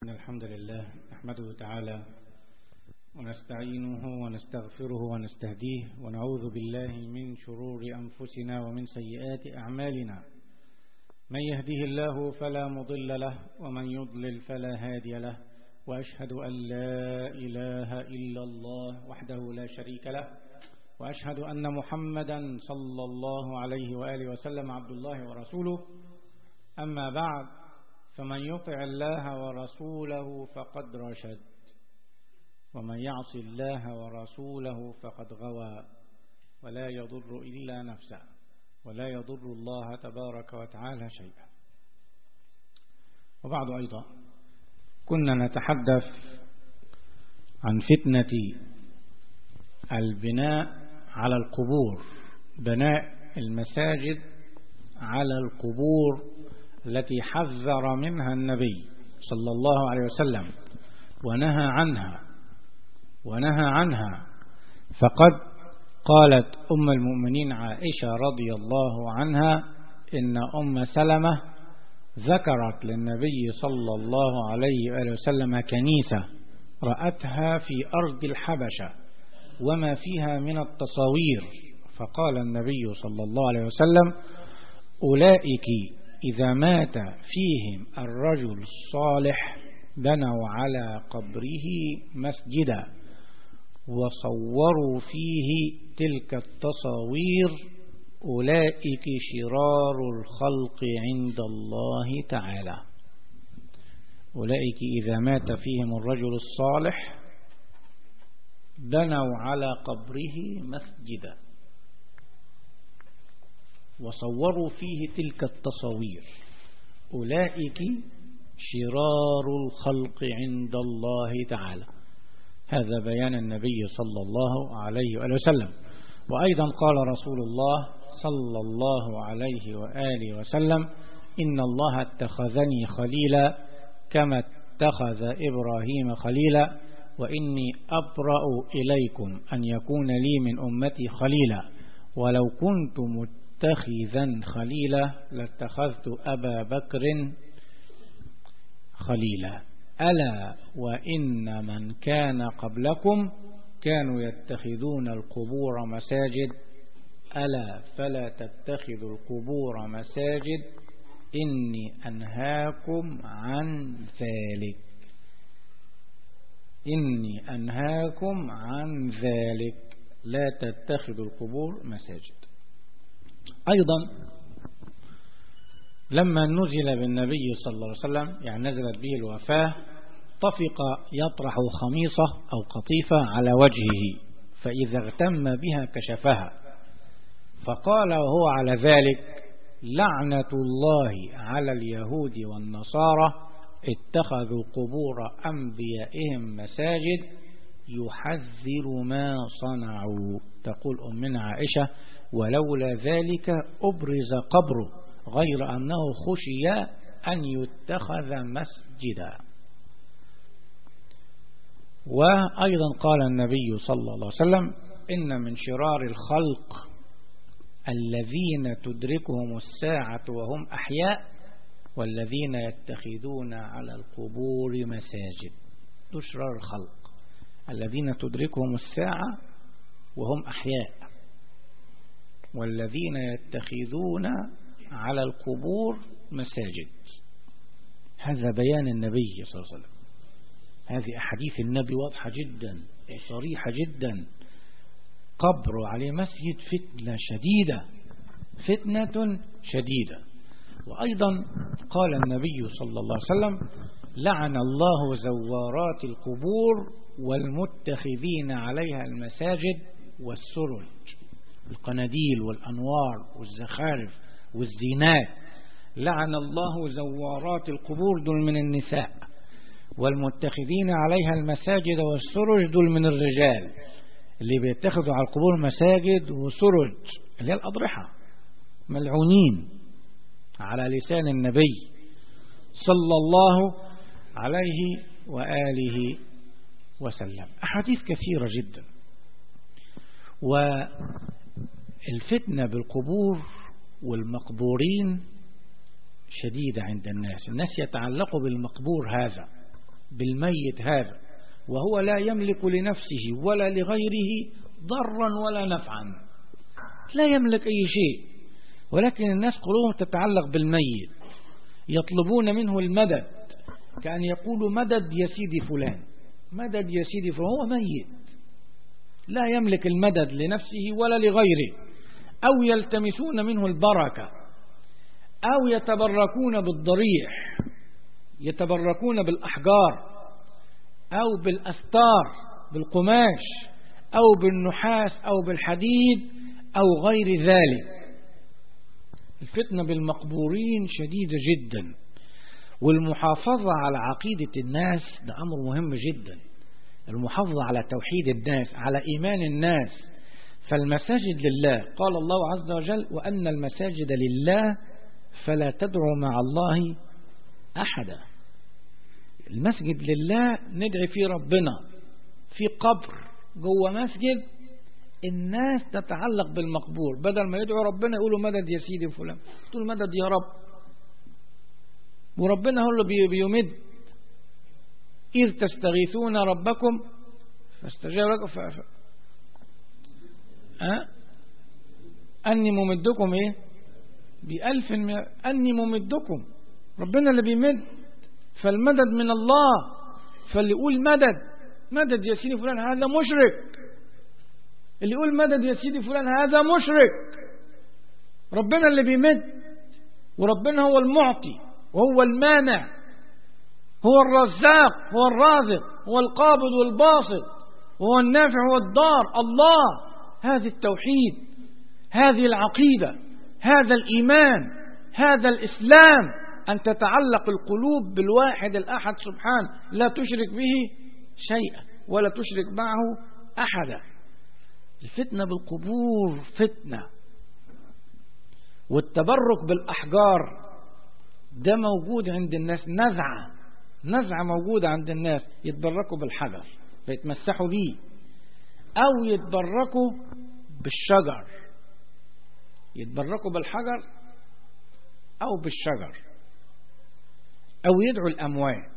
إن الحمد لله نحمده تعالى ونستعينه ونستغفره ونستهديه ونعوذ بالله من شرور أنفسنا ومن سيئات أعمالنا من يهده الله فلا مضل له ومن يضلل فلا هادي له وأشهد أن لا إله إلا الله وحده لا شريك له وأشهد أن محمدا صلى الله عليه وآله وسلم عبد الله ورسوله أما بعد فمن يطع الله ورسوله فقد رشد ومن يعص الله ورسوله فقد غوى ولا يضر إلا نفسه ولا يضر الله تبارك وتعالى شيئا وبعد أيضا كنا نتحدث عن فتنة البناء على القبور بناء المساجد على القبور التي حذر منها النبي صلى الله عليه وسلم ونهى عنها ونهى عنها فقد قالت أم المؤمنين عائشة رضي الله عنها إن أم سلمة ذكرت للنبي صلى الله عليه وآله وسلم كنيسة رأتها في أرض الحبشة وما فيها من التصاوير فقال النبي صلى الله عليه وسلم أولئك إذا مات فيهم الرجل الصالح بنوا على قبره مسجدا وصوروا فيه تلك التصاوير أولئك شرار الخلق عند الله تعالى أولئك إذا مات فيهم الرجل الصالح بنوا على قبره مسجدا وصوروا فيه تلك التصاوير أولئك شرار الخلق عند الله تعالى هذا بيان النبي صلى الله عليه وآله وسلم وأيضا قال رسول الله صلى الله عليه وآله وسلم إن الله اتخذني خليلا كما اتخذ إبراهيم خليلا وإني أبرأ إليكم أن يكون لي من أمتي خليلا ولو كنت متخذا خليلا لاتخذت أبا بكر خليلا ألا وإن من كان قبلكم كانوا يتخذون القبور مساجد ألا فلا تتخذوا القبور مساجد إني أنهاكم عن ذلك إني أنهاكم عن ذلك لا تتخذوا القبور مساجد أيضا لما نزل بالنبي صلى الله عليه وسلم يعني نزلت به الوفاة طفق يطرح خميصة أو قطيفة على وجهه فإذا اغتم بها كشفها فقال وهو على ذلك لعنة الله على اليهود والنصارى اتخذوا قبور أنبيائهم مساجد يحذر ما صنعوا تقول أمنا عائشة ولولا ذلك أبرز قبره غير أنه خشي أن يتخذ مسجدا وأيضا قال النبي صلى الله عليه وسلم إن من شرار الخلق الذين تدركهم الساعة وهم أحياء والذين يتخذون على القبور مساجد شرار الخلق الذين تدركهم الساعة وهم أحياء والذين يتخذون على القبور مساجد هذا بيان النبي صلى الله عليه وسلم هذه أحاديث النبي واضحة جدا وصريحة جدا قبر عليه مسجد فتنة شديدة فتنة شديدة وأيضا قال النبي صلى الله عليه وسلم لعن الله زوارات القبور والمتخذين عليها المساجد والسرج القناديل والأنوار والزخارف والزينات لعن الله زوارات القبور دول من النساء والمتخذين عليها المساجد والسرج دول من الرجال اللي بيتخذوا على القبور مساجد وسرج اللي هي الأضرحة ملعونين على لسان النبي صلى الله عليه وآله وسلم أحاديث كثيرة جدا والفتنة بالقبور والمقبورين شديدة عند الناس الناس يتعلقوا بالمقبور هذا بالميت هذا وهو لا يملك لنفسه ولا لغيره ضرا ولا نفعا لا يملك أي شيء ولكن الناس قلوبهم تتعلق بالميت يطلبون منه المدد كأن يقولوا مدد يا سيدي فلان مدد يا سيدي فلان هو ميت لا يملك المدد لنفسه ولا لغيره أو يلتمسون منه البركة أو يتبركون بالضريح يتبركون بالأحجار أو بالأستار بالقماش أو بالنحاس أو بالحديد أو غير ذلك الفتنة بالمقبورين شديدة جدا والمحافظة على عقيدة الناس ده أمر مهم جدا المحافظة على توحيد الناس على إيمان الناس فالمساجد لله قال الله عز وجل وأن المساجد لله فلا تدعوا مع الله أحدا المسجد لله ندعي فيه ربنا في قبر جوه مسجد الناس تتعلق بالمقبور بدل ما يدعوا ربنا يقولوا مدد يا سيدي فلان تقول مدد يا رب وربنا هو اللي بيمد إذ تستغيثون ربكم فاستجاب لكم ف... ف... أه؟ أني ممدكم إيه بألف م... أني ممدكم ربنا اللي بيمد فالمدد من الله فاللي يقول مدد مدد يا سيدي فلان هذا مشرك اللي يقول مدد يا سيدي فلان هذا مشرك ربنا اللي بيمد وربنا هو المعطي وهو المانع هو الرزاق هو الرازق هو القابض والباسط هو النافع والضار الله هذا التوحيد هذه العقيدة هذا الإيمان هذا الإسلام أن تتعلق القلوب بالواحد الأحد سبحانه لا تشرك به شيئا ولا تشرك معه أحدا الفتنة بالقبور فتنة والتبرك بالأحجار ده موجود عند الناس نزعة نزعة موجودة عند الناس يتبركوا بالحجر فيتمسحوا بيه أو يتبركوا بالشجر يتبركوا بالحجر أو بالشجر أو يدعوا الأموات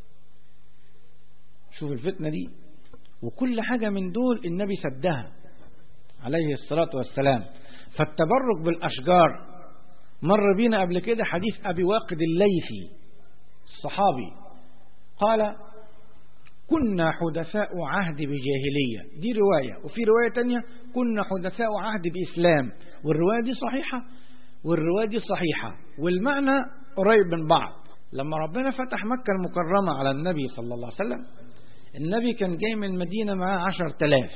شوف الفتنة دي وكل حاجة من دول النبي سدها عليه الصلاة والسلام فالتبرك بالأشجار مر بينا قبل كده حديث أبي واقد الليثي الصحابي قال كنا حدثاء عهد بجاهلية دي رواية وفي رواية تانية كنا حدثاء عهد بإسلام والرواية دي صحيحة والرواية دي صحيحة والمعنى قريب من بعض لما ربنا فتح مكة المكرمة على النبي صلى الله عليه وسلم النبي كان جاي من المدينة معاه عشر تلاف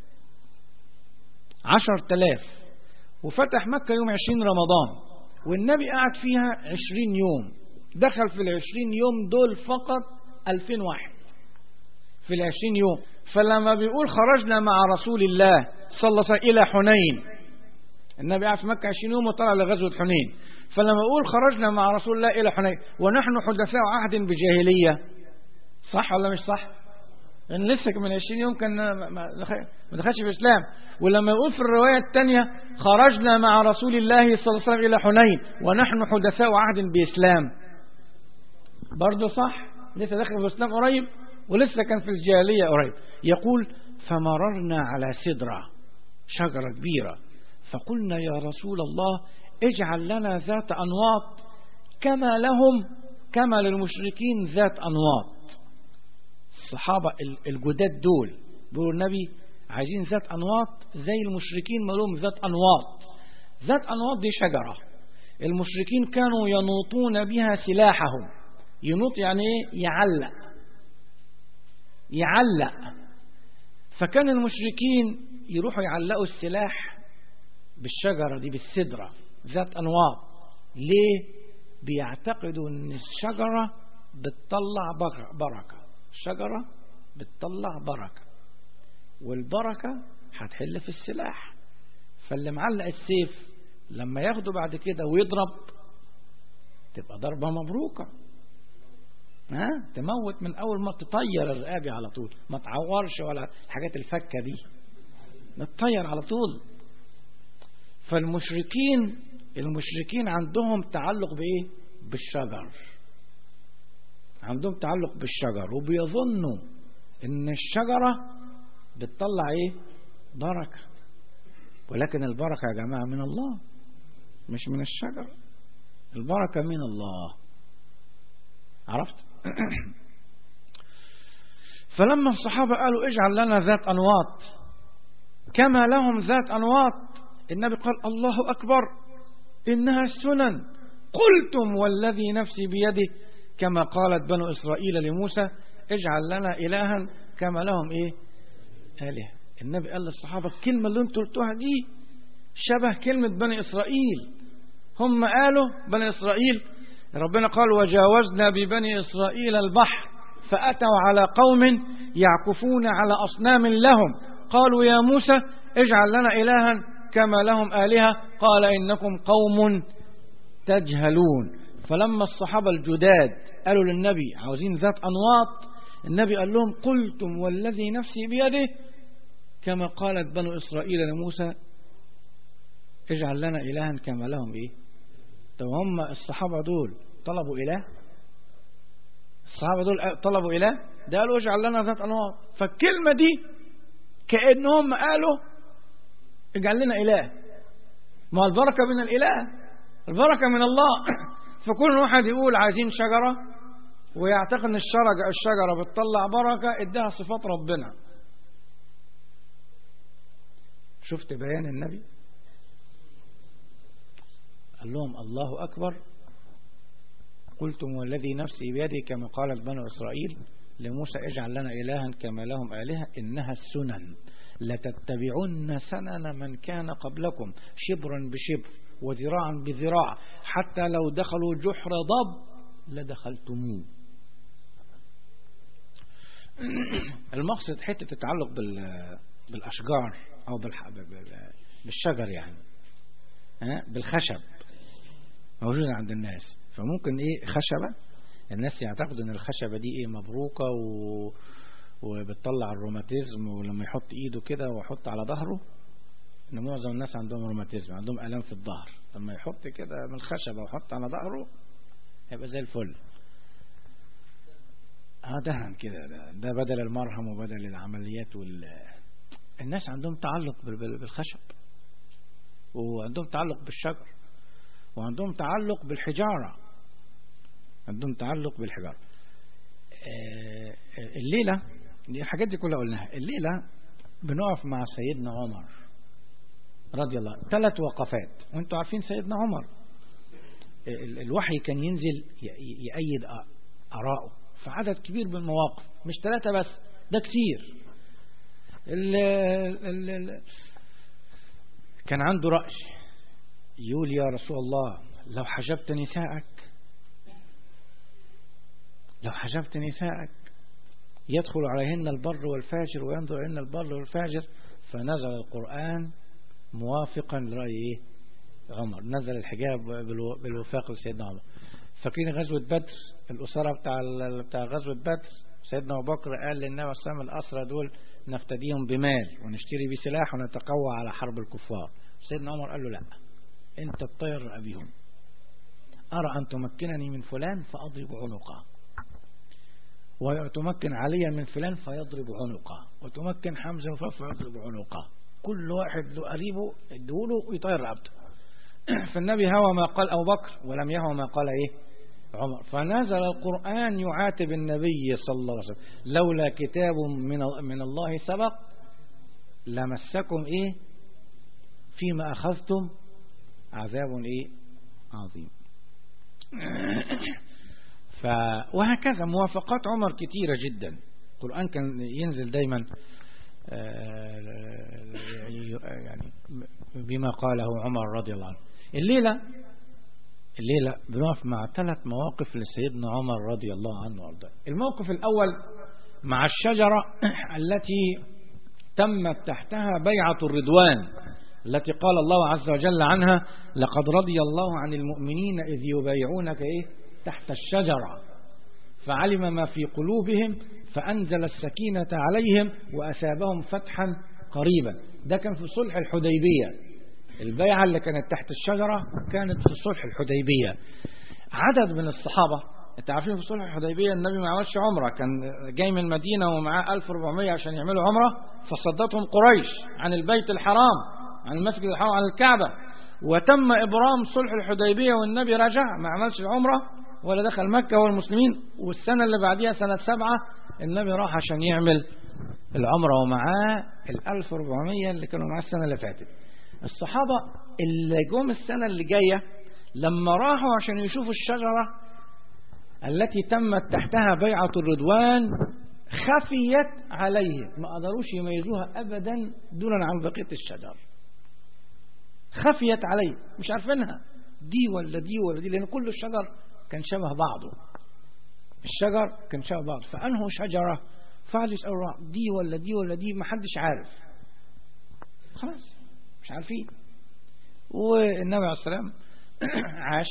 عشر تلاف وفتح مكة يوم عشرين رمضان والنبي قعد فيها عشرين يوم دخل في العشرين يوم دول فقط ألفين واحد في العشرين يوم فلما بيقول خرجنا مع رسول الله صلى الله عليه وسلم إلى حنين النبي قعد في مكة عشرين يوم وطلع لغزوة حنين فلما يقول خرجنا مع رسول الله إلى حنين ونحن حدثاء عهد بجاهلية صح ولا مش صح لأن لسه من 20 يوم كان ما دخلش في الإسلام ولما يقول في الرواية الثانية خرجنا مع رسول الله صلى الله عليه وسلم إلى حنين ونحن حدثاء عهد بإسلام برضه صح لسه داخل في الإسلام قريب ولسه كان في الجاهلية قريب يقول فمررنا على سدرة شجرة كبيرة فقلنا يا رسول الله اجعل لنا ذات أنواط كما لهم كما للمشركين ذات أنواط الصحابة الجداد دول بيقولوا النبي عايزين ذات أنواط زي المشركين ما لهم ذات أنواط ذات أنواط دي شجرة المشركين كانوا ينوطون بها سلاحهم ينوط يعني ايه يعلق يعلق فكان المشركين يروحوا يعلقوا السلاح بالشجرة دي بالسدرة ذات أنواط ليه بيعتقدوا ان الشجرة بتطلع بركة الشجرة بتطلع بركة والبركة هتحل في السلاح فاللي معلق السيف لما ياخده بعد كده ويضرب تبقى ضربة مبروكة ها تموت من أول ما تطير الرقابي على طول ما تعورش ولا الحاجات الفكة دي نتطير على طول فالمشركين المشركين عندهم تعلق بإيه بالشجر عندهم تعلق بالشجر وبيظنوا ان الشجرة بتطلع ايه بركة ولكن البركة يا جماعة من الله مش من الشجر البركة من الله عرفت فلما الصحابة قالوا اجعل لنا ذات أنواط كما لهم ذات أنواط النبي قال الله أكبر إنها السنن قلتم والذي نفسي بيده كما قالت بنو إسرائيل لموسى اجعل لنا إلها كما لهم إيه آله النبي قال للصحابة الكلمة اللي انتوا قلتوها دي شبه كلمة بني إسرائيل هم قالوا بني إسرائيل ربنا قال وجاوزنا ببني إسرائيل البحر فأتوا على قوم يعكفون على أصنام لهم قالوا يا موسى اجعل لنا إلها كما لهم آلهة قال إنكم قوم تجهلون فلما الصحابة الجداد قالوا للنبي عاوزين ذات أنواط النبي قال لهم قلتم والذي نفسي بيده كما قالت بنو إسرائيل لموسى اجعل لنا إلها كما لهم إيه طب هم الصحابة دول طلبوا إله الصحابة دول طلبوا إله ده قالوا اجعل لنا ذات أنواط فالكلمة دي كأنهم قالوا اجعل لنا إله ما البركة من الإله البركة من الله فكل واحد يقول عايزين شجرة ويعتقد ان الشجرة الشجرة بتطلع بركة ادها صفات ربنا شفت بيان النبي قال لهم الله أكبر قلتم والذي نفسي بيدي كما قالت بنو إسرائيل لموسى اجعل لنا إلها كما لهم آلهة إنها السنن لتتبعن سنن من كان قبلكم شبرا بشبر وذراعا بذراع حتى لو دخلوا جحر ضب لدخلتموه المقصد حتة التعلق بالأشجار أو بالشجر يعني بالخشب موجودة عند الناس فممكن إيه خشبة الناس يعتقدوا ان الخشبة دي ايه مبروكة و... وبتطلع الروماتيزم ولما يحط ايده كده ويحط على ظهره ان معظم الناس عندهم روماتيزم عندهم الام في الظهر لما يحط كده من الخشبة ويحط على ظهره هيبقى زي الفل اه دهن كده ده, ده بدل المرهم وبدل العمليات وال الناس عندهم تعلق بالخشب وعندهم تعلق بالشجر وعندهم تعلق بالحجارة عندهم تعلق بالحجارة الليلة دي الحاجات دي كلها قلناها الليلة بنقف مع سيدنا عمر رضي الله ثلاث وقفات وانتوا عارفين سيدنا عمر الوحي كان ينزل يأيد آراءه في عدد كبير من المواقف مش ثلاثة بس ده كتير ال ال ال كان عنده رأي يقول يا رسول الله لو حجبت نساءك لو حجبت نساءك يدخل عليهن البر والفاجر وينظر إليهن البر والفاجر فنزل القرآن موافقا لرأي عمر نزل الحجاب بالوفاق لسيدنا عمر فاكرين غزوة بدر الأسرة بتاع بتاع غزوة بدر سيدنا أبو بكر قال للنبي عليه الصلاة الأسرى دول نفتديهم بمال ونشتري بسلاح ونتقوى على حرب الكفار سيدنا عمر قال له لا انت تطير أبيهم أرى أن تمكنني من فلان فأضرب عنقه وتمكن عليا من فلان فيضرب عنقه وتمكن حمزة فيضرب عنقه كل واحد له قريبه ادوله ويطير رقبته فالنبي هوى ما قال أبو بكر ولم يهوى ما قال إيه عمر فنزل القرآن يعاتب النبي صلى الله عليه وسلم لولا كتاب من من الله سبق لمسكم إيه فيما أخذتم عذاب إيه عظيم ف وهكذا موافقات عمر كتيرة جدا القرآن كان ينزل دايما يعني بما قاله عمر رضي الله عنه الليلة الليلة بنقف مع ثلاث مواقف لسيدنا عمر رضي الله عنه وارضاه الموقف الأول مع الشجرة التي تمت تحتها بيعة الرضوان التي قال الله عز وجل عنها لقد رضي الله عن المؤمنين إذ يبايعونك إيه تحت الشجرة فعلم ما في قلوبهم فأنزل السكينة عليهم وأثابهم فتحا قريبا ده كان في صلح الحديبية البيعة اللي كانت تحت الشجرة كانت في صلح الحديبية عدد من الصحابة انت عارفين في صلح الحديبية النبي ما عملش عمرة كان جاي من المدينة ومعاه 1400 عشان يعملوا عمرة فصدتهم قريش عن البيت الحرام عن المسجد الحرام عن الكعبة وتم إبرام صلح الحديبية والنبي رجع ما عملش العمرة ولا دخل مكة والمسلمين والسنة اللي بعديها سنة سبعة النبي راح عشان يعمل العمرة ومعاه ال 1400 اللي كانوا معاه السنة اللي فاتت الصحابة اللي جم السنة اللي جاية لما راحوا عشان يشوفوا الشجرة التي تمت تحتها بيعة الرضوان خفيت عليه ما قدروش يميزوها أبدا دونا عن بقية الشجر خفيت عليه مش عارفينها دي ولا دي ولا دي لأن كل الشجر كان شبه بعضه الشجر كان شبه بعض فأنه شجرة فقعدوا يسألوا دي ولا دي ولا دي ما حدش عارف خلاص مش عارفين والنبي عليه السلام عاش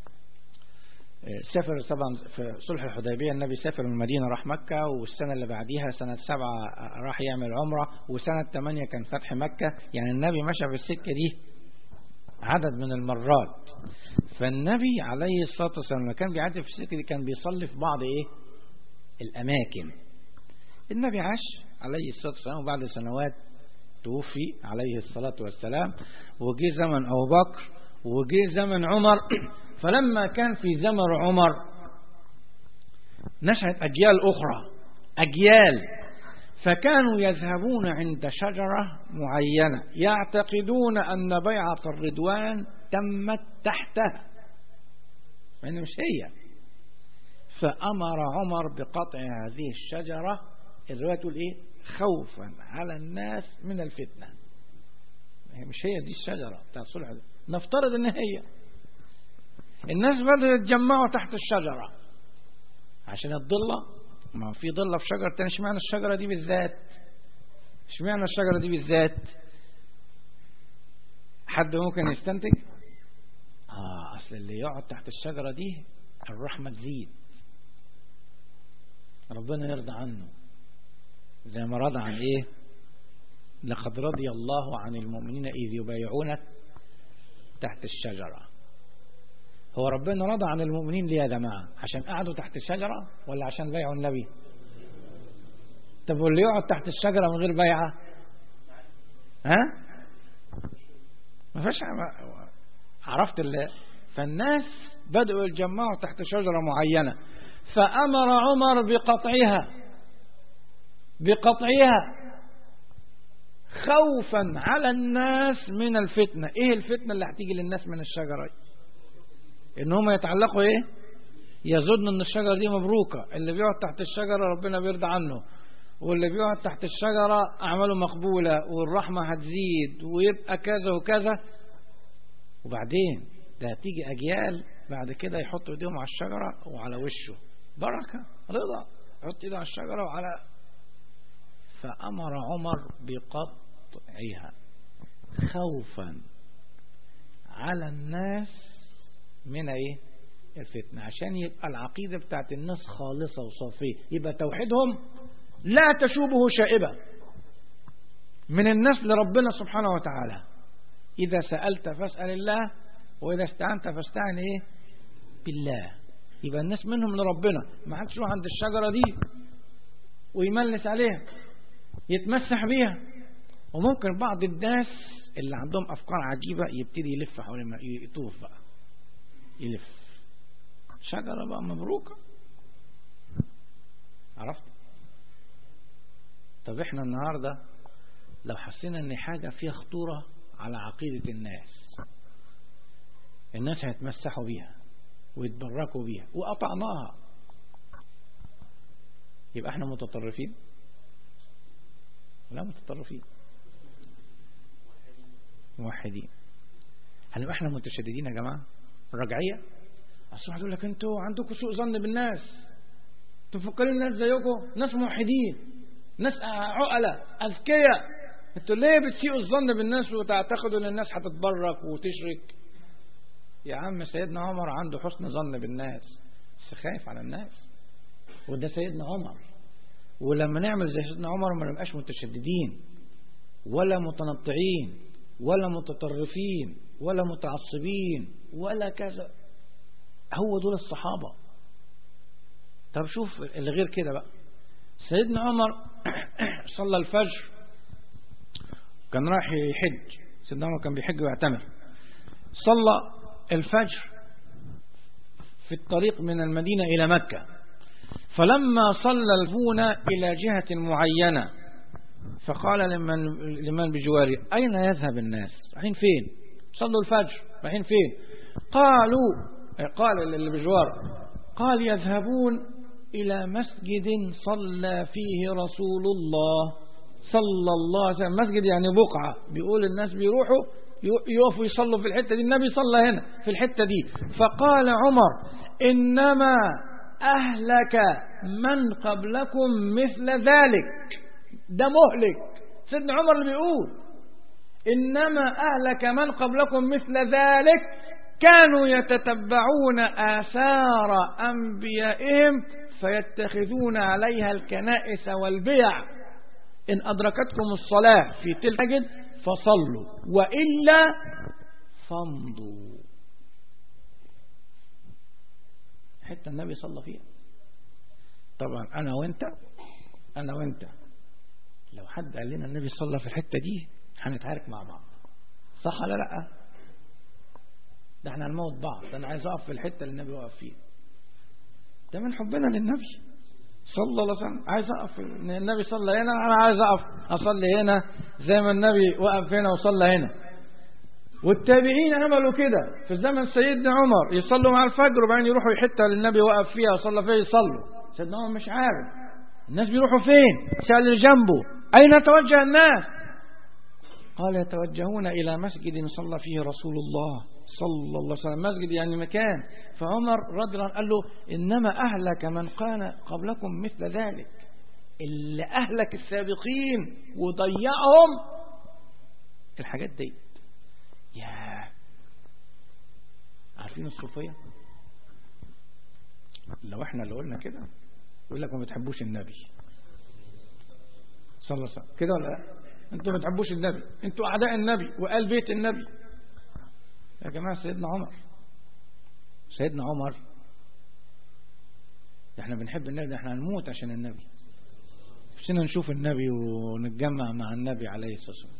سافر طبعا في صلح الحديبية النبي سافر من المدينة راح مكة والسنة اللي بعديها سنة سبعة راح يعمل عمرة وسنة ثمانية كان فتح مكة يعني النبي مشى في السكة دي عدد من المرات فالنبي عليه الصلاة والسلام لما كان بيعدي في السكة دي كان بيصلي في بعض ايه الأماكن النبي عاش عليه الصلاة والسلام وبعد سنوات توفي عليه الصلاة والسلام وجي زمن أبو بكر وجي زمن عمر فلما كان في زمن عمر نشأت أجيال أخرى أجيال فكانوا يذهبون عند شجرة معينة يعتقدون أن بيعة الرضوان تمت تحتها يعني مش هي فأمر عمر بقطع هذه الشجرة الرواية تقول إيه خوفا على الناس من الفتنة مش هي دي الشجرة بتاع الصلح نفترض ان هي الناس بدأوا يتجمعوا تحت الشجرة عشان الضلة ما في ضلة في شجرة تاني اشمعنى الشجرة دي بالذات اشمعنى الشجرة دي بالذات حد ممكن يستنتج اه اصل اللي يقعد تحت الشجرة دي الرحمة تزيد ربنا يرضى عنه زي ما رضى عن ايه لقد رضي الله عن المؤمنين إذ يبايعونك تحت الشجرة هو ربنا رضى عن المؤمنين ليه يا جماعة عشان قعدوا تحت الشجرة ولا عشان بايعوا النبي طب واللي يقعد تحت الشجرة من غير بيعة ها ما فيش عرفت اللي فالناس بدأوا يتجمعوا تحت شجرة معينة فأمر عمر بقطعها بقطعها خوفا على الناس من الفتنة ايه الفتنة اللي هتيجي للناس من الشجرة ان هم يتعلقوا ايه يظن ان الشجرة دي مبروكة اللي بيقعد تحت الشجرة ربنا بيرضى عنه واللي بيقعد تحت الشجرة أعماله مقبولة والرحمة هتزيد ويبقى كذا وكذا وبعدين ده هتيجي أجيال بعد كده يحط ايديهم على الشجرة وعلى وشه بركة رضا يحط ايده على الشجرة وعلى فأمر عمر بقطعها خوفا على الناس من ايه الفتنة عشان يبقى العقيدة بتاعت الناس خالصة وصافية يبقى توحيدهم لا تشوبه شائبة من الناس لربنا سبحانه وتعالى إذا سألت فاسأل الله وإذا استعنت فاستعن إيه بالله يبقى الناس منهم لربنا ما حدش يروح عند الشجرة دي ويملس عليها يتمسح بيها وممكن بعض الناس اللي عندهم أفكار عجيبة يبتدي يلف حوالين يطوف بقى يلف شجرة بقى مبروكة عرفت طب احنا النهاردة لو حسينا ان حاجة فيها خطورة على عقيدة الناس الناس هيتمسحوا بيها ويتبركوا بيها وقطعناها يبقى احنا متطرفين لا متطرفين موحدين هنبقى احنا متشددين يا جماعة الرجعية اصل واحد يقول لك انتوا عندكم سوء ظن بالناس انتوا مفكرين الناس زيكم ناس موحدين ناس عقلة اذكياء انتوا ليه بتسيئوا الظن بالناس وتعتقدوا ان الناس هتتبرك وتشرك يا عم سيدنا عمر عنده حسن ظن بالناس بس خايف على الناس وده سيدنا عمر ولما نعمل زي سيدنا عمر ما نبقاش متشددين ولا متنطعين ولا متطرفين ولا متعصبين ولا كذا هو دول الصحابة طب شوف اللي غير كده بقى سيدنا عمر صلى الفجر كان رايح يحج سيدنا عمر كان بيحج ويعتمر صلى الفجر في الطريق من المدينة إلى مكة فلما صلى الفون إلى جهة معينة فقال لمن, لمن بجواره أين يذهب الناس رايحين فين صلوا الفجر رايحين فين قالوا قال اللي بجوار قال يذهبون إلى مسجد صلى فيه رسول الله صلى الله عليه وسلم مسجد يعني بقعة بيقول الناس بيروحوا يقفوا يصلوا في الحتة دي النبي صلى هنا في الحتة دي فقال عمر إنما أهلك من قبلكم مثل ذلك ده مهلك سيدنا عمر اللي بيقول إنما أهلك من قبلكم مثل ذلك كانوا يتتبعون آثار أنبيائهم فيتخذون عليها الكنائس والبيع إن أدركتكم الصلاة في تلك المسجد فصلوا وإلا فامضوا حتى النبي صلى فيها طبعا أنا وأنت أنا وأنت لو حد قال لنا النبي صلى في الحتة دي هنتعارك مع بعض صح ولا لا ده احنا هنموت بعض ده انا عايز اقف في الحته اللي النبي وقف فيها ده من حبنا للنبي صلى الله عليه وسلم عايز اقف النبي صلى هنا انا عايز اقف اصلي هنا زي ما النبي وقف هنا وصلى هنا والتابعين عملوا كده في زمن سيدنا عمر يصلوا مع الفجر وبعدين يروحوا حته للنبي وقف فيها وصلى فيها يصلوا سيدنا عمر مش عارف الناس بيروحوا فين سأل اللي جنبه أين توجه الناس قال يتوجهون إلى مسجد صلى فيه رسول الله صلى الله عليه وسلم مسجد يعني مكان فعمر رضي الله قال له إنما أهلك من كان قبلكم مثل ذلك اللي أهلك السابقين وضيعهم الحاجات دي يا عارفين الصوفية لو احنا اللي قلنا كده يقول لك ما بتحبوش النبي صلى الله عليه وسلم كده ولا لا انتوا ما بتحبوش النبي انتوا اعداء النبي وقال بيت النبي يا جماعه سيدنا عمر سيدنا عمر احنا بنحب النبي ده احنا هنموت عشان النبي نفسنا نشوف النبي ونتجمع مع النبي عليه الصلاه والسلام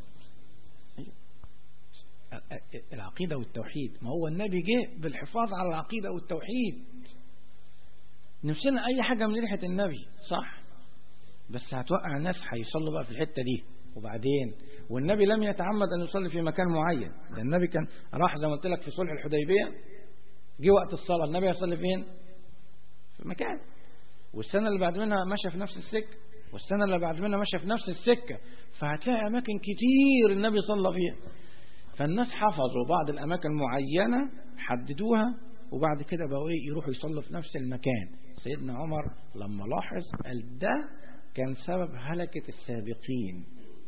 العقيدة والتوحيد ما هو النبي جه بالحفاظ على العقيدة والتوحيد نفسنا أي حاجة من ريحة النبي صح بس هتوقع الناس هيصلوا بقى في الحتة دي وبعدين والنبي لم يتعمد أن يصلي في مكان معين ده النبي كان راح زي ما قلت لك في صلح الحديبية جه وقت الصلاة النبي يصلي فين في مكان والسنة اللي بعد منها مشى في نفس السكة والسنة اللي بعد منها مشى في نفس السكة فهتلاقي أماكن كتير النبي صلى فيها فالناس حفظوا بعض الأماكن معينة حددوها وبعد كده بقوا ايه يروحوا يصلوا في نفس المكان سيدنا عمر لما لاحظ قال ده كان سبب هلكة السابقين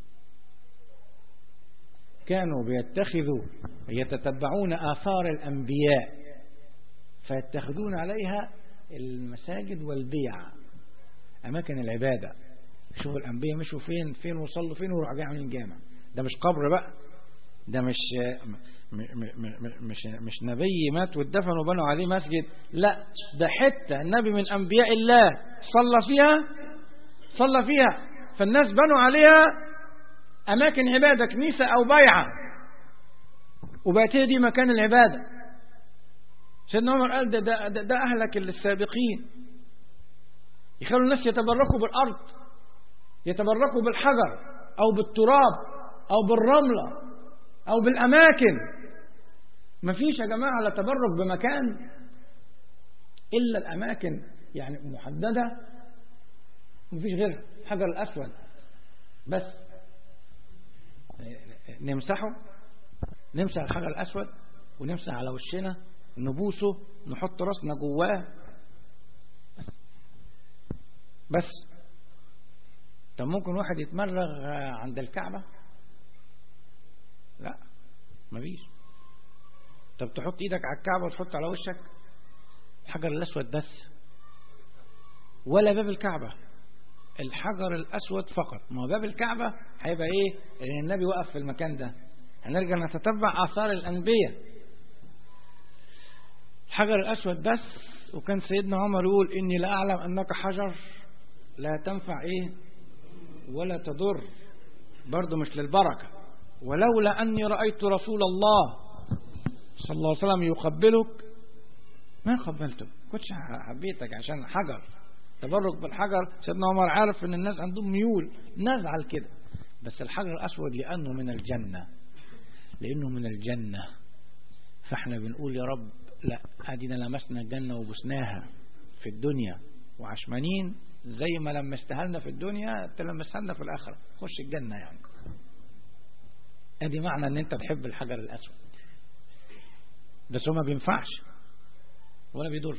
كانوا بيتخذوا يتتبعون آثار الأنبياء فيتخذون عليها المساجد والبيع أماكن العبادة شوفوا الأنبياء مشوا فين فين وصلوا فين وراحوا جايين عاملين جامع ده مش قبر بقى ده مش مش مش نبي مات واتدفن وبنوا عليه مسجد لا ده حته النبي من انبياء الله صلى فيها صلى فيها فالناس بنوا عليها اماكن عباده كنيسه او بيعه وبقت دي مكان العباده سيدنا عمر قال ده ده, ده, ده اهلك السابقين يخلوا الناس يتبركوا بالارض يتبركوا بالحجر او بالتراب او بالرمله او بالاماكن مفيش يا جماعة لا تبرك بمكان إلا الأماكن يعني محددة مفيش غير الحجر الأسود بس نمسحه نمسح الحجر الأسود ونمسح على وشنا نبوسه نحط راسنا جواه بس بس طب ممكن واحد يتمرغ عند الكعبة لا مفيش طب تحط ايدك على الكعبة وتحط على وشك الحجر الأسود بس ولا باب الكعبة الحجر الأسود فقط ما هو باب الكعبة هيبقى إيه لأن النبي وقف في المكان ده هنرجع نتتبع آثار الأنبياء الحجر الأسود بس وكان سيدنا عمر يقول إني لا أعلم أنك حجر لا تنفع إيه ولا تضر برضه مش للبركة ولولا أني رأيت رسول الله صلى الله عليه وسلم يقبلك ما قبلته كنتش حبيتك عشان حجر تبرك بالحجر سيدنا عمر عارف ان الناس عندهم ميول نزعل كده بس الحجر الأسود لأنه من الجنة لأنه من الجنة فاحنا بنقول يا رب لا ادينا لمسنا الجنة وبسناها في الدنيا وعشمانين زي ما لمستها لنا في الدنيا تلمسها لنا في الآخرة خش الجنة يعني ادي معنى ان انت تحب الحجر الأسود بس هو ما بينفعش ولا بيضر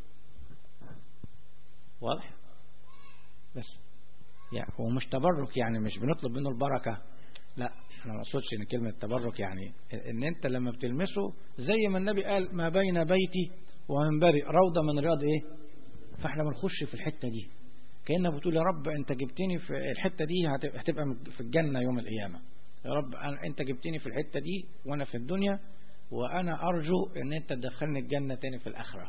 واضح بس يعني هو مش تبرك يعني مش بنطلب منه البركة لا انا ما اقصدش ان كلمة تبرك يعني ان انت لما بتلمسه زي ما النبي قال ما بين بيتي ومنبري روضة من رياض ايه فاحنا بنخش في الحتة دي كأنك بتقول يا رب انت جبتني في الحتة دي هتبقى في الجنة يوم القيامة يا رب انت جبتني في الحتة دي وانا في الدنيا وانا ارجو ان انت تدخلني الجنة تاني في الاخرة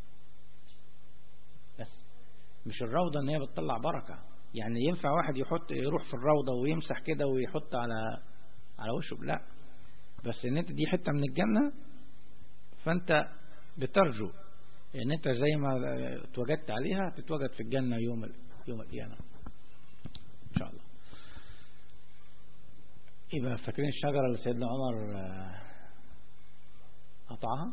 بس مش الروضة ان هي بتطلع بركة يعني ينفع واحد يحط يروح في الروضة ويمسح كده ويحط على على وشه لا بس ان انت دي حتة من الجنة فانت بترجو ان انت زي ما اتوجدت عليها تتوجد في الجنة يوم يوم القيامة ان شاء الله يبقى فاكرين الشجرة اللي سيدنا عمر قطعها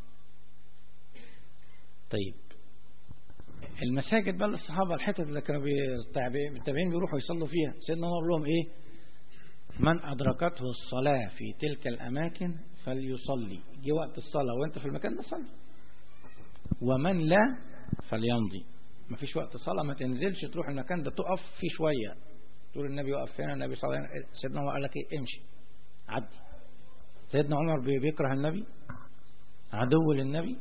طيب المساجد بقى للصحابة الحتت اللي كانوا التابعين بيروحوا يصلوا فيها سيدنا عمر لهم ايه من أدركته الصلاة في تلك الأماكن فليصلي جه وقت الصلاة وانت في المكان ده صلي ومن لا فليمضي ما فيش وقت صلاة ما تنزلش تروح المكان ده تقف فيه شوية تقول النبي وقف هنا النبي صلى الله عليه وسلم سيدنا عمر قال لك ايه امشي عدي سيدنا عمر بيكره النبي عدو للنبي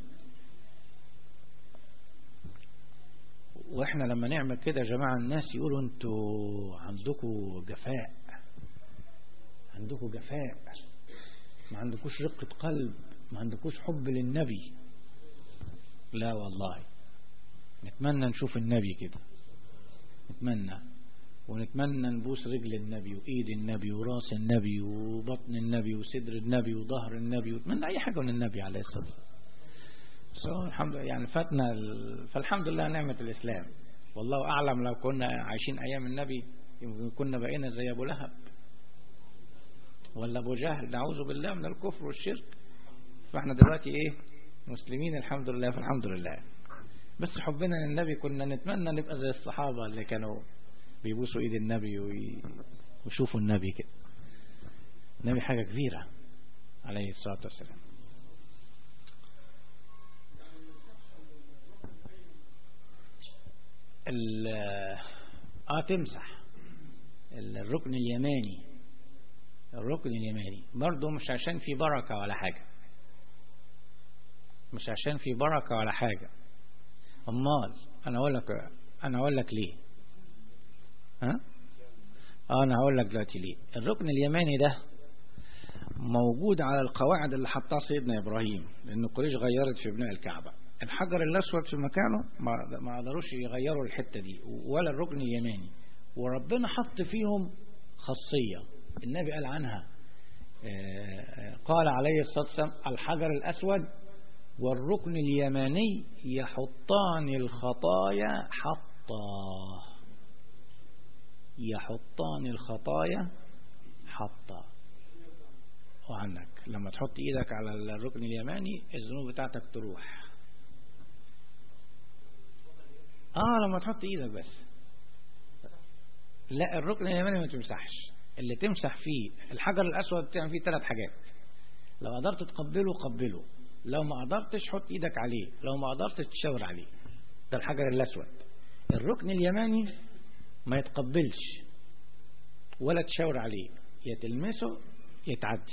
واحنا لما نعمل كده يا جماعة الناس يقولوا انتوا عندكم جفاء عندكم جفاء ما عندكوش رقة قلب ما عندكوش حب للنبي لا والله نتمنى نشوف النبي كده نتمنى ونتمنى نبوس رجل النبي وإيد النبي وراس النبي وبطن النبي وصدر النبي وظهر النبي ونتمنى أي حاجة من النبي عليه الصلاة والسلام so, الحمد لله يعني فاتنا ال... فالحمد لله نعمة الإسلام والله أعلم لو كنا عايشين أيام النبي يمكن كنا بقينا زي أبو لهب ولا أبو جهل نعوذ بالله من الكفر والشرك فاحنا دلوقتي إيه مسلمين الحمد لله فالحمد لله بس حبنا للنبي كنا نتمنى نبقى زي الصحابة اللي كانوا بيبوسوا ايد النبي ويشوفوا النبي كده النبي حاجة كبيرة عليه الصلاة والسلام اه تمسح الركن اليماني الركن اليماني برضه مش عشان في بركة ولا حاجة مش عشان في بركة ولا حاجة امال انا اقول لك انا اقول لك ليه ها اه انا هقول لك دلوقتي ليه الركن اليماني ده موجود على القواعد اللي حطها سيدنا ابراهيم لان قريش غيرت في بناء الكعبة الحجر الاسود في مكانه ما قدروش يغيروا الحتة دي ولا الركن اليماني وربنا حط فيهم خاصية النبي قال عنها قال عليه الصلاة والسلام الحجر الأسود والركن اليماني يحطان الخطايا حطا يحطان الخطايا حطا وعنك لما تحط ايدك على الركن اليماني الذنوب بتاعتك تروح اه لما تحط ايدك بس لا الركن اليماني ما تمسحش اللي تمسح فيه الحجر الاسود بتعمل فيه ثلاث حاجات لو قدرت تقبله قبله لو ما قدرتش حط ايدك عليه لو ما قدرتش تشاور عليه ده الحجر الاسود الركن اليماني ما يتقبلش ولا تشاور عليه يتلمسه يتعدي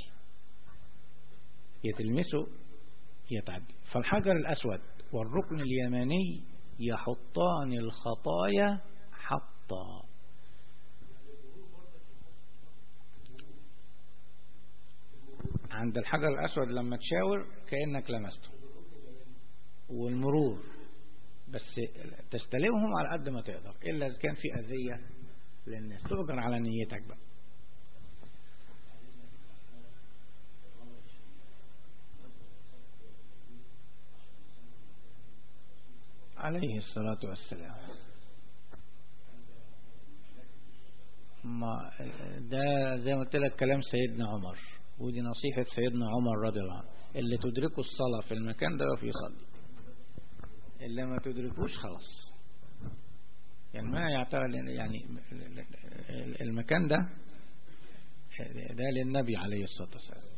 يتلمسه يتعدي فالحجر الأسود والركن اليماني يحطان الخطايا حطا عند الحجر الأسود لما تشاور كأنك لمسته والمرور بس تستلمهم على قد ما تقدر إلا إذا كان في أذية للناس تؤجر على نيتك بقى عليه الصلاة والسلام ما ده زي ما قلت لك كلام سيدنا عمر ودي نصيحة سيدنا عمر رضي الله عنه اللي تدركه الصلاة في المكان ده وفي يصلي اللي ما تدركوش خلاص يعني ما يعتبر يعني المكان ده ده للنبي عليه الصلاة والسلام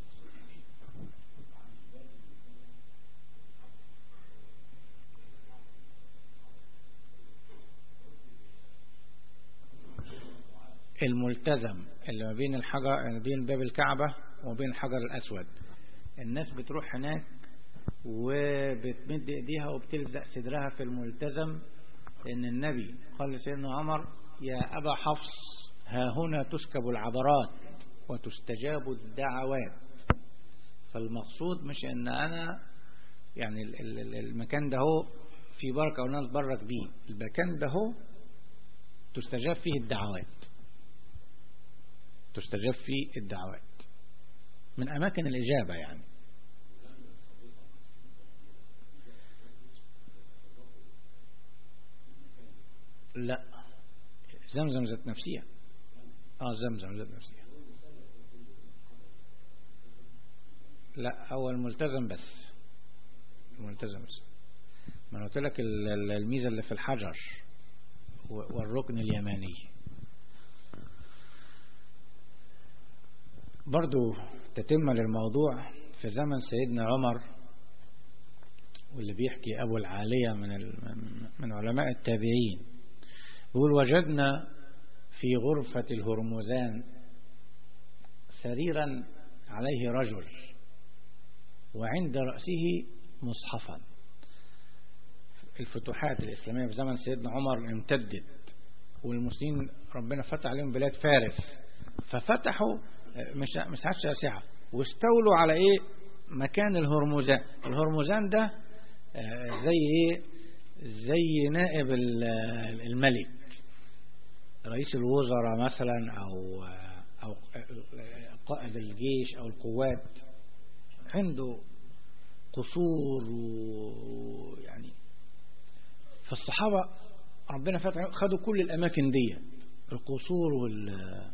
الملتزم اللي ما بين الحجر بين باب الكعبة وبين الحجر الأسود الناس بتروح هناك وبتمد ايديها وبتلزق صدرها في الملتزم لأن النبي قال لسيدنا عمر يا أبا حفص ها هنا تسكب العبرات وتستجاب الدعوات فالمقصود مش ان انا يعني المكان ده هو في بركة وناس برك بيه المكان ده هو تستجاب فيه الدعوات تستجاب فيه الدعوات من أماكن الإجابة يعني لا زمزم ذات نفسية اه زمزم ذات نفسية لا هو الملتزم بس الملتزم بس ما قلت لك الميزة اللي في الحجر والركن اليماني برضو تتم للموضوع في زمن سيدنا عمر واللي بيحكي أبو العالية من من علماء التابعين يقول وجدنا في غرفة الهرمزان سريرا عليه رجل وعند رأسه مصحفا الفتوحات الإسلامية في زمن سيدنا عمر امتدت والمسلمين ربنا فتح عليهم بلاد فارس ففتحوا مش مش شاسعة واستولوا على ايه مكان الهرمزان الهرمزان ده زي ايه زي نائب الملك رئيس الوزراء مثلا او او قائد الجيش او القوات عنده قصور ويعني فالصحابة ربنا فتح خدوا كل الأماكن دي القصور وال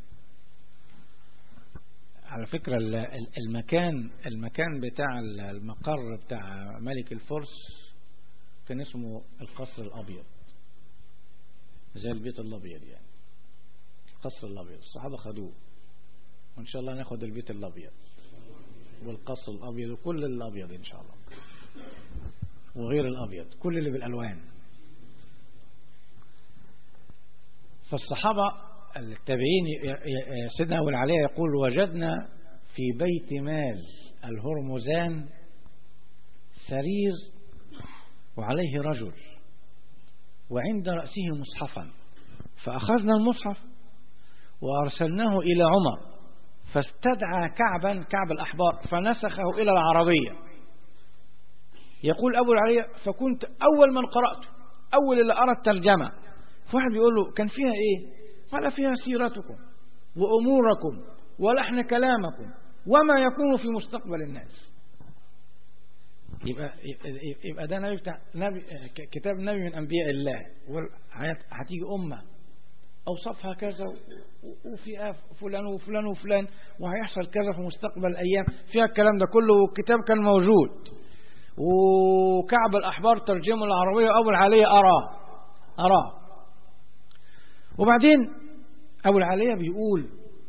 على فكرة المكان المكان بتاع المقر بتاع ملك الفرس كان اسمه القصر الأبيض زي البيت الأبيض يعني القصر الأبيض الصحابة خدوه وإن شاء الله ناخد البيت الأبيض والقصر الأبيض وكل الأبيض إن شاء الله وغير الأبيض كل اللي بالألوان فالصحابة التابعين سيدنا أبو العليا يقول وجدنا في بيت مال الهرمزان سرير وعليه رجل وعند رأسه مصحفا فأخذنا المصحف وأرسلناه إلى عمر فاستدعى كعبا كعب الأحبار فنسخه إلى العربية يقول أبو العليا فكنت أول من قرأته أول اللي أرى الترجمة فواحد بيقول له كان فيها إيه قال فيها سيرتكم وأموركم ولحن كلامكم وما يكون في مستقبل الناس يبقى يبقى ده نبي بتاع نبي كتاب نبي من انبياء الله هتيجي امه اوصافها كذا وفي فلان وفلان وفلان وهيحصل كذا في مستقبل الايام فيها الكلام ده كله والكتاب كان موجود وكعب الاحبار ترجمه العربيه ابو العاليه اراه اراه وبعدين ابو العاليه بيقول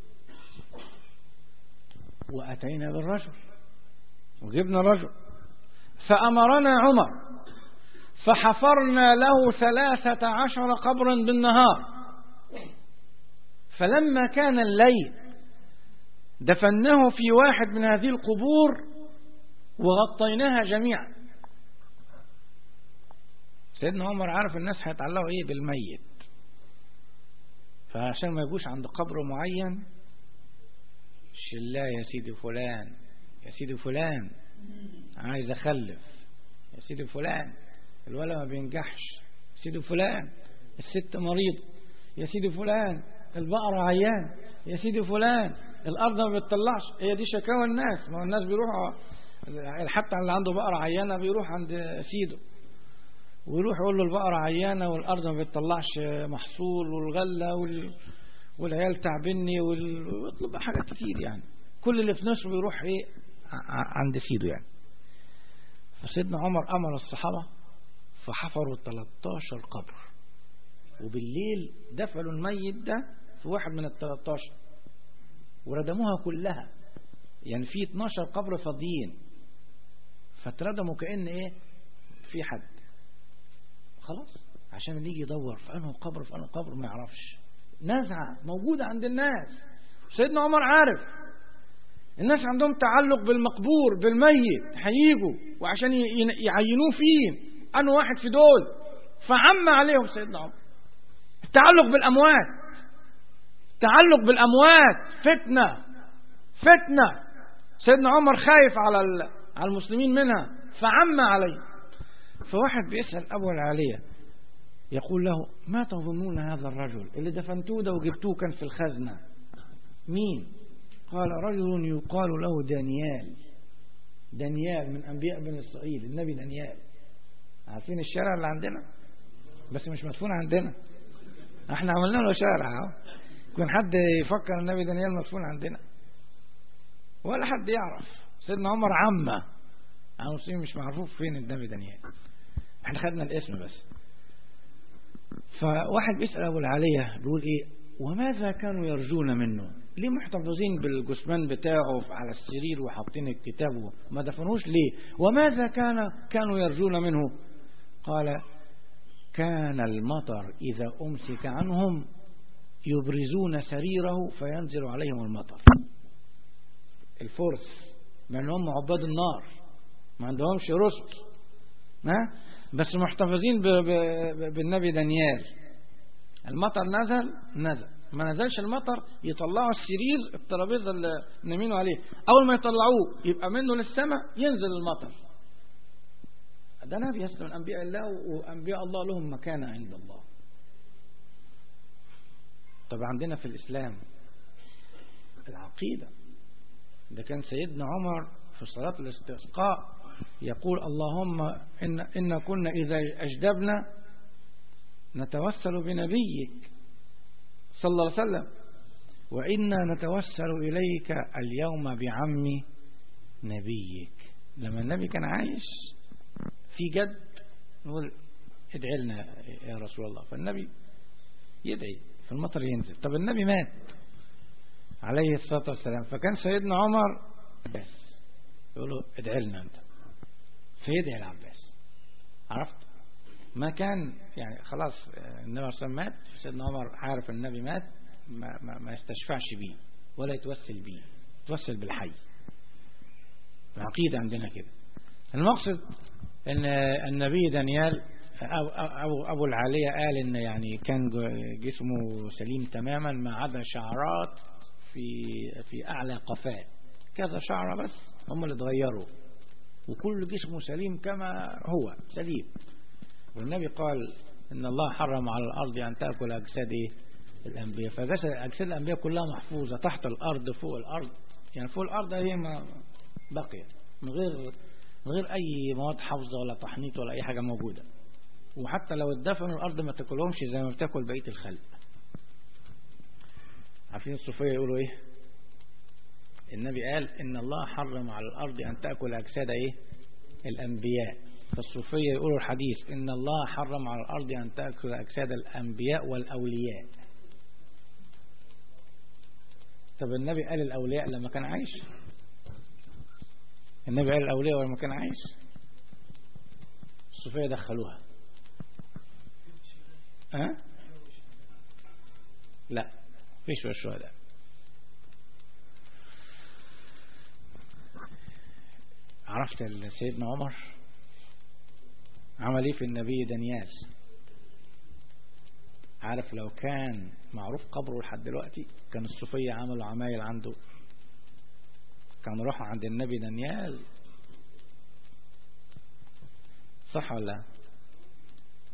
واتينا بالرجل وجبنا رجل فأمرنا عمر فحفرنا له ثلاثة عشر قبرا بالنهار فلما كان الليل دفناه في واحد من هذه القبور وغطيناها جميعا سيدنا عمر عارف الناس هيتعلقوا ايه بالميت فعشان ما يجوش عند قبر معين شلاه يا سيدي فلان يا سيدي فلان عايز اخلف يا سيدي فلان الولد ما بينجحش سيدي فلان الست مريض يا سيدي فلان البقرة عيان يا سيدي فلان الأرض ما بتطلعش هي دي شكاوى الناس ما هو الناس بيروحوا حتى اللي عنده بقرة عيانة بيروح عند سيده ويروح يقول له البقرة عيانة والأرض ما بتطلعش محصول والغلة وال... والعيال تعبني وال... ويطلب حاجات كتير يعني كل اللي في نفسه بيروح ايه ع- عند سيده يعني فسيدنا عمر أمر الصحابة فحفروا 13 قبر وبالليل دفنوا الميت ده في واحد من ال 13 وردموها كلها يعني في 12 قبر فاضيين فاتردموا كأن ايه في حد خلاص عشان اللي يجي يدور في انه قبر في انه قبر ما يعرفش نزعة موجودة عند الناس سيدنا عمر عارف الناس عندهم تعلق بالمقبور بالميت هيجوا وعشان ي- ي- يعينوه فيه أنه واحد في دول فعم عليهم سيدنا عمر التعلق بالأموات تعلق بالأموات فتنة فتنة سيدنا عمر خايف على ال- على المسلمين منها فعم عليه فواحد بيسأل أبو العالية يقول له ما تظنون هذا الرجل اللي دفنتوه ده وجبتوه كان في الخزنة مين قال رجل يقال له دانيال دانيال من أنبياء بني إسرائيل النبي دانيال عارفين الشارع اللي عندنا بس مش مدفون عندنا احنا عملنا له شارع اهو يكون حد يفكر النبي دانيال مدفون عندنا ولا حد يعرف سيدنا عمر عمه عن المسلمين مش معروف فين النبي دانيال احنا خدنا الاسم بس فواحد بيسأل أبو العالية بيقول إيه وماذا كانوا يرجون منه ليه محتفظين بالجثمان بتاعه على السرير وحاطين الكتاب ما دفنوش ليه وماذا كان كانوا يرجون منه قال كان المطر إذا أمسك عنهم يبرزون سريره فينزل عليهم المطر الفرس مع انهم عباد النار ما عندهمش رسل ها بس محتفظين ب... ب... ب- بالنبي دانيال المطر نزل نزل ما نزلش المطر يطلعوا السرير الترابيزه اللي نايمينه عليه اول ما يطلعوه يبقى منه للسماء ينزل المطر ده نبي يسلم من انبياء الله وانبياء الله لهم مكانه عند الله طب عندنا في الاسلام العقيده ده كان سيدنا عمر في صلاة الاستسقاء يقول اللهم إن, إن كنا إذا أجدبنا نتوسل بنبيك صلى الله عليه وسلم وإنا نتوسل إليك اليوم بعم نبيك لما النبي كان عايش في جد نقول ادعي لنا يا رسول الله فالنبي يدعي فالمطر ينزل طب النبي مات عليه الصلاة والسلام فكان سيدنا عمر بس يقول له ادعي لنا انت فيدعي العباس عرفت ما كان يعني خلاص النبي عليه الصلاة والسلام مات سيدنا عمر عارف النبي مات ما, ما, ما يستشفعش بيه ولا يتوسل بيه يتوسل بالحي العقيدة عندنا كده المقصد ان النبي دانيال أو أو أبو العالية قال إن يعني كان جسمه سليم تماما ما عدا شعرات في في أعلى قفاه كذا شعرة بس هم اللي اتغيروا وكل جسمه سليم كما هو سليم والنبي قال إن الله حرم على الأرض أن تأكل أجساد إيه؟ الأنبياء فأجساد الأنبياء كلها محفوظة تحت الأرض فوق الأرض يعني فوق الأرض هي ما بقيت من غير من غير أي مواد حافظة ولا تحنيط ولا أي حاجة موجودة وحتى لو اتدفنوا الأرض ما تاكلهمش زي ما بتاكل بقية الخلق عارفين الصوفية يقولوا إيه النبي قال إن الله حرم على الأرض أن تأكل أجساد إيه الأنبياء فالصوفية يقولوا الحديث إن الله حرم على الأرض أن تأكل أجساد الأنبياء والأولياء طب النبي قال الأولياء لما كان عايش النبي قال الأولياء لما كان عايش الصوفية دخلوها ها لا فيش الشهداء عرفت سيدنا عمر عمل ايه في النبي دانيال عارف لو كان معروف قبره لحد دلوقتي كان الصوفية عملوا عمايل عنده كانوا راحوا عند النبي دانيال صح ولا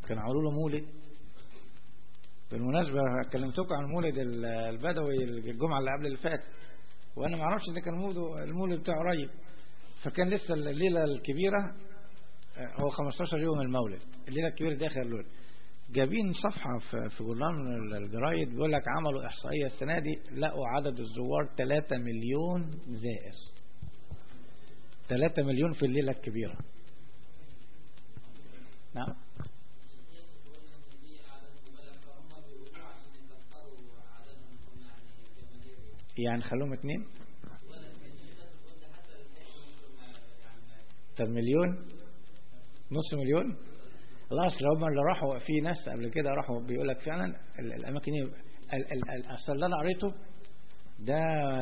كانوا عملوا له مولد بالمناسبة كلمتكم عن مولد البدوي الجمعة اللي قبل اللي فاتت وأنا ما أعرفش إن كان المولد بتاعه قريب فكان لسه الليلة الكبيرة هو 15 يوم المولد الليلة الكبيرة دي آخر الليلة جايبين صفحة في جورنال الجرايد بيقول لك عملوا إحصائية السنة دي لقوا عدد الزوار 3 مليون زائر 3 مليون في الليلة الكبيرة نعم يعني خلوهم اتنين طب مليون نص مليون الله اصل هم اللي راحوا في ناس قبل كده راحوا بيقول لك فعلا الاماكن اصل اللي انا قريته ده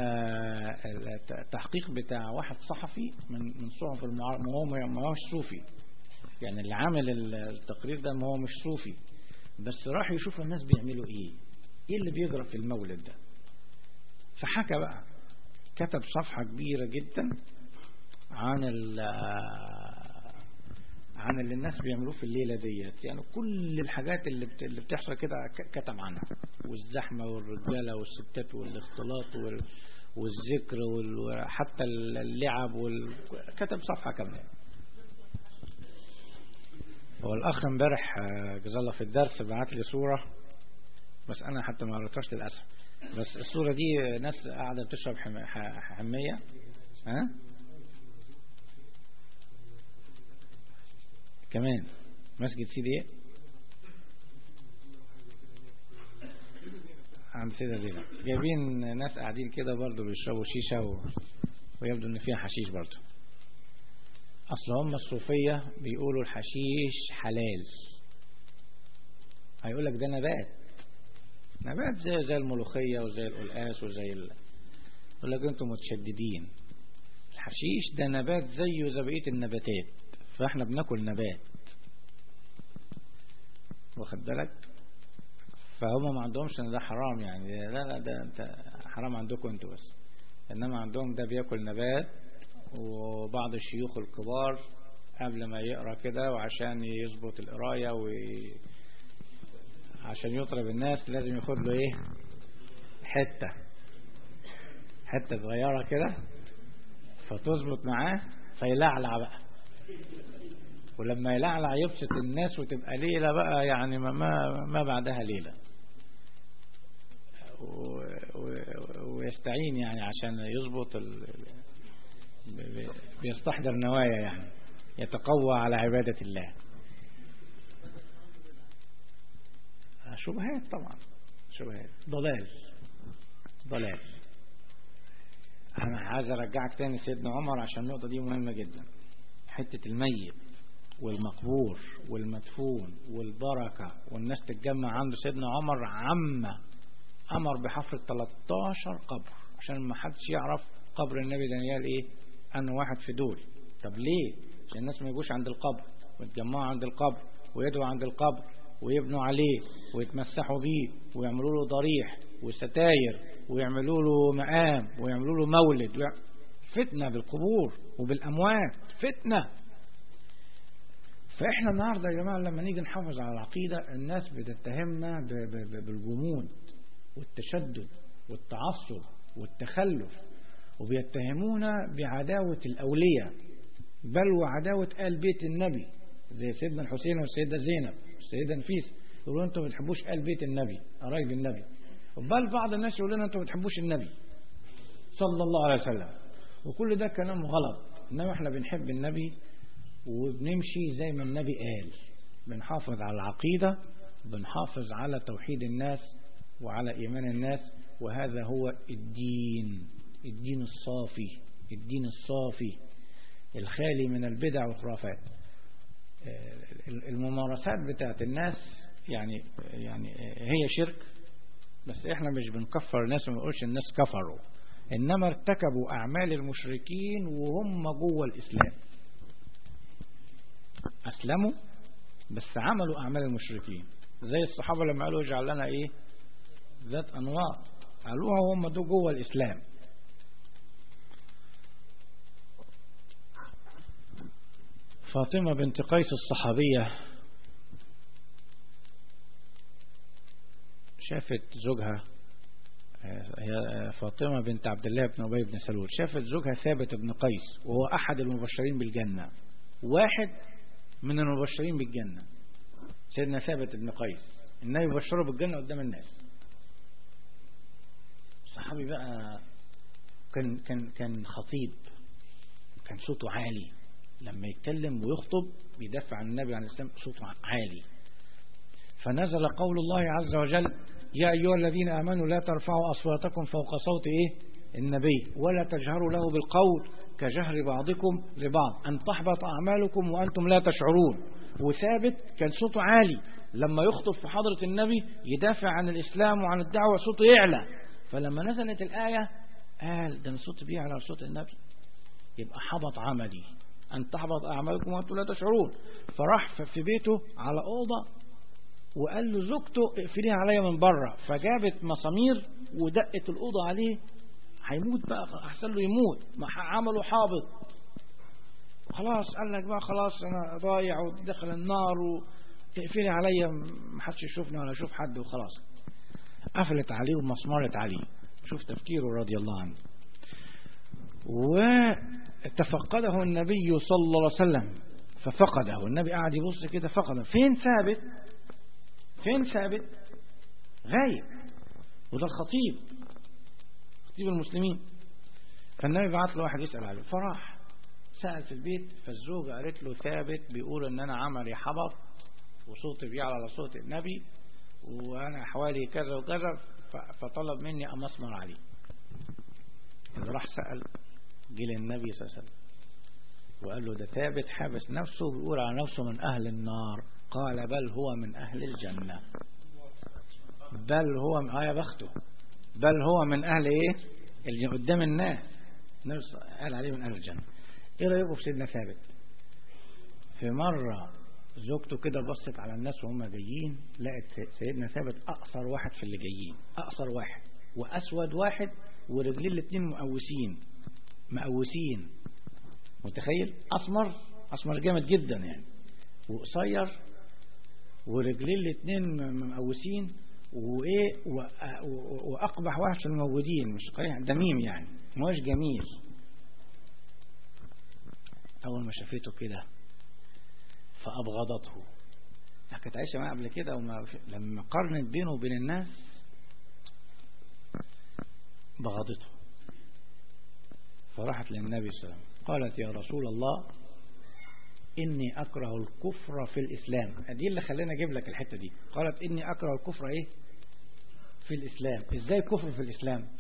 التحقيق بتاع واحد صحفي من من صحف المعارضة ما هو ما هوش صوفي يعني اللي عامل التقرير ده ما هو مش صوفي بس راح يشوف الناس بيعملوا ايه ايه اللي بيجرى في المولد ده فحكى بقى كتب صفحة كبيرة جدا عن عن اللي الناس بيعملوه في الليلة ديت يعني كل الحاجات اللي اللي بتحصل كده كتب عنها والزحمة والرجالة والستات والاختلاط والذكر وحتى اللعب وال... كتب صفحة كاملة هو الأخ امبارح جزاه الله في الدرس بعت لي صورة بس أنا حتى ما قريتهاش للأسف بس الصورة دي ناس قاعدة بتشرب حمية ها كمان مسجد سيدي ايه عند سيدة زينب جايبين ناس قاعدين كده برضو بيشربوا شيشة و... ويبدو ان فيها حشيش برضو اصل هم الصوفية بيقولوا الحشيش حلال هيقول لك ده نبات نبات زي زي الملوخية وزي القلقاس وزي ال... يقول لك انتم متشددين الحشيش ده نبات زيه زي بقية النباتات فاحنا بناكل نبات واخد بالك فهم ما عندهمش ان ده حرام يعني لا لا ده انت حرام عندكم انتوا بس انما عندهم ده بياكل نبات وبعض الشيوخ الكبار قبل ما يقرا كده وعشان يظبط القرايه و عشان يطرب الناس لازم ياخد له ايه حته حته صغيره كده فتظبط معاه فيلعلع بقى ولما يلعلع يبسط الناس وتبقى ليلة بقى يعني ما, ما بعدها ليلة ويستعين يعني عشان يظبط بيستحضر نوايا يعني يتقوى على عبادة الله شبهات طبعا شبهات ضلال ضلال انا عايز ارجعك تاني سيدنا عمر عشان النقطة دي مهمة جدا حتة الميت والمقبور والمدفون والبركة والناس تتجمع عند سيدنا عمر عم أمر بحفر 13 قبر عشان ما حدش يعرف قبر النبي دانيال إيه أنه واحد في دول طب ليه عشان الناس ما يجوش عند القبر ويتجمعوا عند القبر ويدعوا عند القبر ويبنوا عليه ويتمسحوا بيه ويعملوا له ضريح وستاير ويعملوا له مقام ويعملوا له مولد فتنة بالقبور وبالأموات فتنة فإحنا النهاردة يا جماعة لما نيجي نحافظ على العقيدة الناس بتتهمنا بالجمود والتشدد والتعصب والتخلف وبيتهمونا بعداوة الأولياء بل وعداوة آل بيت النبي زي سيدنا الحسين والسيدة زينب والسيدة نفيس يقولوا انتم ما بتحبوش آل بيت النبي قرايب النبي بل بعض الناس يقول لنا انتم ما بتحبوش النبي صلى الله عليه وسلم وكل ده كلام غلط انما احنا بنحب النبي وبنمشي زي ما النبي قال بنحافظ على العقيدة بنحافظ على توحيد الناس وعلى إيمان الناس وهذا هو الدين الدين الصافي الدين الصافي الخالي من البدع والخرافات الممارسات بتاعت الناس يعني يعني هي شرك بس احنا مش بنكفر الناس وما نقولش الناس كفروا انما ارتكبوا اعمال المشركين وهم جوه الاسلام أسلموا بس عملوا أعمال المشركين زي الصحابة لما قالوا اجعل لنا إيه ذات أنوار قالوها وهم دول جوه الإسلام فاطمة بنت قيس الصحابية شافت زوجها هي فاطمة بنت عبد الله بن أبي بن سلول شافت زوجها ثابت بن قيس وهو أحد المبشرين بالجنة واحد من المبشرين بالجنة سيدنا ثابت بن قيس النبي بشره بالجنة قدام الناس صحابي بقى كان كان كان خطيب كان صوته عالي لما يتكلم ويخطب بيدافع عن النبي عن الإسلام صوته عالي فنزل قول الله عز وجل يا أيها الذين آمنوا لا ترفعوا أصواتكم فوق صوت إيه النبي ولا تجهروا له بالقول كجهر بعضكم لبعض أن تحبط أعمالكم وأنتم لا تشعرون وثابت كان صوته عالي لما يخطب في حضرة النبي يدافع عن الإسلام وعن الدعوة صوته يعلى فلما نزلت الآية قال ده صوت بيعلى على صوت النبي يبقى حبط عملي أن تحبط أعمالكم وأنتم لا تشعرون فراح في بيته على أوضة وقال له زوجته اقفليها عليا من بره فجابت مسامير ودقت الأوضة عليه هيموت بقى أحسن له يموت ما عمله حابط خلاص قال لك بقى خلاص أنا ضايع ودخل النار اقفلي عليا ما حدش يشوفني ولا يشوف حد وخلاص قفلت عليه ومسمرت عليه شوف تفكيره رضي الله عنه وتفقده النبي صلى الله عليه وسلم ففقده النبي قاعد يبص كده فقده فين ثابت فين ثابت غايب وده الخطيب خطيب المسلمين فالنبي بعت له واحد يسأل عليه فراح سأل في البيت فالزوجة قالت له ثابت بيقول ان انا عملي حبط وصوتي بيعلى على صوت النبي وانا حوالي كذا وكذا فطلب مني ان اسمر عليه اللي راح سأل جه للنبي صلى الله عليه وسلم وقال له ده ثابت حابس نفسه بيقول على نفسه من اهل النار قال بل هو من أهل الجنة بل هو من آية بخته بل هو من أهل إيه اللي قدام الناس نفس قال عليه من أهل الجنة إيه رأيكم في سيدنا ثابت في مرة زوجته كده بصت على الناس وهم جايين لقت سيدنا ثابت أقصر واحد في اللي جايين أقصر واحد وأسود واحد ورجلين الاثنين مقوسين مقوسين متخيل أسمر أسمر جامد جدا يعني وقصير ورجلين الاثنين مقوسين وايه واقبح واحد في الموجودين مش قريح دميم يعني مش جميل اول ما شافته كده فابغضته كانت عايشه معاه قبل كده وما لما قارنت بينه وبين الناس بغضته فراحت للنبي صلى الله عليه وسلم قالت يا رسول الله إني أكره الكفر في الإسلام دي اللي خلينا أجيب لك الحتة دي قالت إني أكره الكفر إيه في الإسلام إزاي الكفر في الإسلام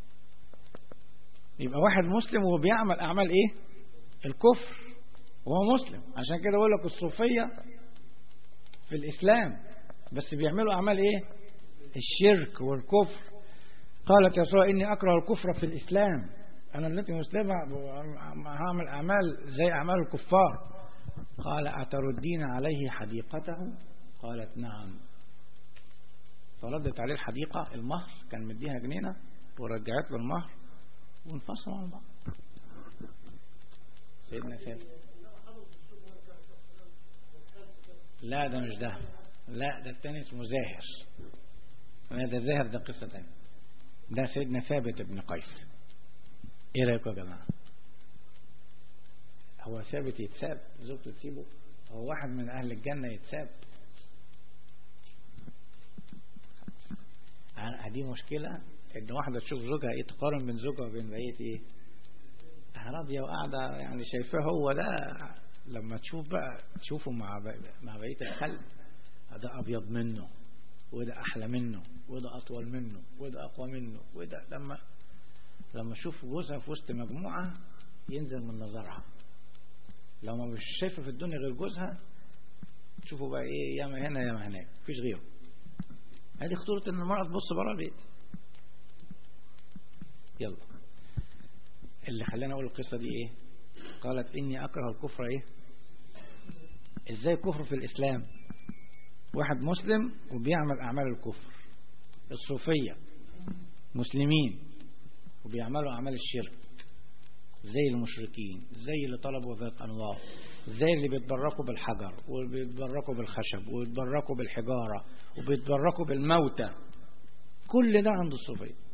يبقى واحد مسلم وهو بيعمل أعمال إيه الكفر وهو مسلم عشان كده أقول لك الصوفية في الإسلام بس بيعملوا أعمال إيه الشرك والكفر قالت يا رسول إني أكره الكفر في الإسلام أنا التي مسلمة هعمل أعمال زي أعمال الكفار قال أتردين عليه حديقته قالت نعم فردت عليه الحديقة المهر كان مديها جنينة ورجعت له المهر وانفصلوا عن بعض سيدنا ثابت لا ده مش ده لا ده التاني اسمه زاهر ده زاهر ده قصة تانية ده سيدنا ثابت بن قيس ايه رايكم يا جماعه هو ثابت يتساب زوجته تسيبه هو واحد من أهل الجنة يتساب دي مشكلة ان واحدة تشوف زوجها ايه تقارن بين زوجها وبين بقية ايه راضية وقاعدة يعني شايفاه هو ده لما تشوف بقى تشوفه مع مع بقية الخلق ده أبيض منه وده أحلى منه وده أطول منه وده أقوى منه وده لما لما تشوف جوزها في وسط مجموعة ينزل من نظرها لو ما مش شايفه في الدنيا غير جوزها شوفوا بقى ايه ياما هنا ياما هناك مفيش غيره هذه خطورة ان المرأة تبص بره البيت يلا اللي خلاني اقول القصة دي ايه قالت اني اكره الكفر ايه ازاي الكفر في الاسلام واحد مسلم وبيعمل اعمال الكفر الصوفية مسلمين وبيعملوا اعمال الشرك زي المشركين زي اللي طلبوا ذات أنواع زي اللي بيتبركوا بالحجر وبيتبركوا بالخشب وبيتبركوا بالحجارة وبيتبركوا بالموتى كل ده عند الصوفية